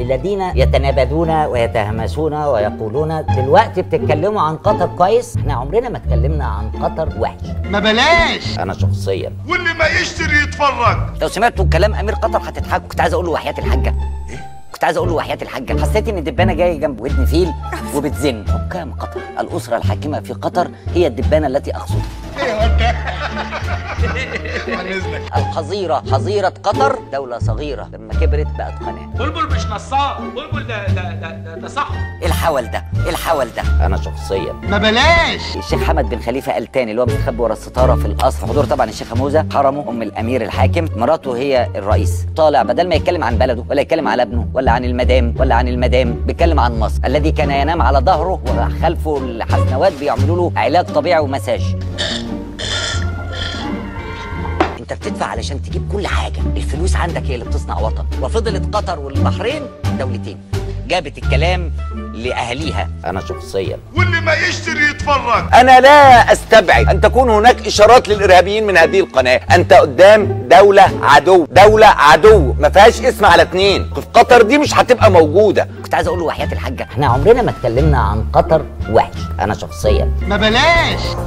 للذين يتنابذون ويتهمسون ويقولون دلوقتي بتتكلموا عن قطر كويس احنا عمرنا ما اتكلمنا عن قطر وحش ما بلاش انا شخصيا واللي ما يشتري يتفرج لو سمعتوا كلام امير قطر هتضحكوا كنت عايز اقول له وحياه الحاجه كنت عايز اقول له وحياه الحاجه حسيت ان الدبانه جايه جنب ودن فيل وبتزن حكام قطر الاسره الحاكمه في قطر هي الدبانه التي اقصدها عن اذنك الحظيره حظيره قطر دوله صغيره لما كبرت بقت قناه بلبل مش نصاب بلبل ده ده ده, ده, ده صح ايه الحول ده ايه الحول ده انا شخصيا ما بلاش الشيخ حمد بن خليفه ال تاني اللي هو بيستخبي ورا الستاره في القصر حضور طبعا الشيخه موزه حرمه ام الامير الحاكم مراته هي الرئيس طالع بدل ما يتكلم عن بلده ولا يتكلم على ابنه ولا عن المدام ولا عن المدام بيتكلم عن مصر الذي كان ينام على ظهره وخلفه الحسنوات بيعملوا له علاج طبيعي ومساج انت بتدفع علشان تجيب كل حاجه الفلوس عندك هي اللي بتصنع وطن وفضلت قطر والبحرين دولتين جابت الكلام لاهاليها انا شخصيا واللي ما يشتري يتفرج أنا لا أستبعد أن تكون هناك إشارات للإرهابيين من هذه القناة أنت قدام دولة عدو دولة عدو ما فيهاش اسم على اتنين في قطر دي مش هتبقى موجودة كنت عايز اقول له وحياه الحاجه احنا عمرنا ما اتكلمنا عن قطر وحش انا شخصيا ما بلاش